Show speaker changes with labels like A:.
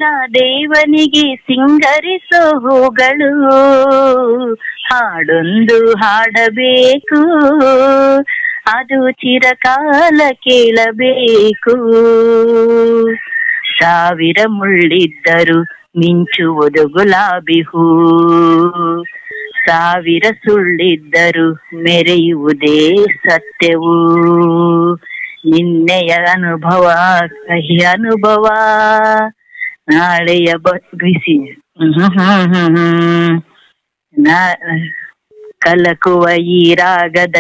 A: ಆಗ ದೇವನಿಗೆ ಸಿಂಗರಿಸೋ ಹೂಗಳು ಹಾಡೊಂದು ಹಾಡಬೇಕು ಅದು ಚಿರಕಾಲ ಕೇಳಬೇಕು ಸಾವಿರ ಮುಳ್ಳಿದ್ದರು ಮಿಂಚುವುದು ಗುಲಾಬಿ ಹೂ ಸಾವಿರ ಸುಳ್ಳಿದ್ದರು ಮೆರೆಯುವುದೇ ಸತ್ಯವು ನಿನ್ನೆಯ ಅನುಭವ ಕಹಿ ಅನುಭವ ನಾಳೆಯ ಬಗ್ಗಿಸಿ ಹ್ಮ್ ಹ್ಮ್ ಹ್ಮ್ ಹ್ಮ್ ನಾ ಕಲಕುವ ಈ ರಾಗದ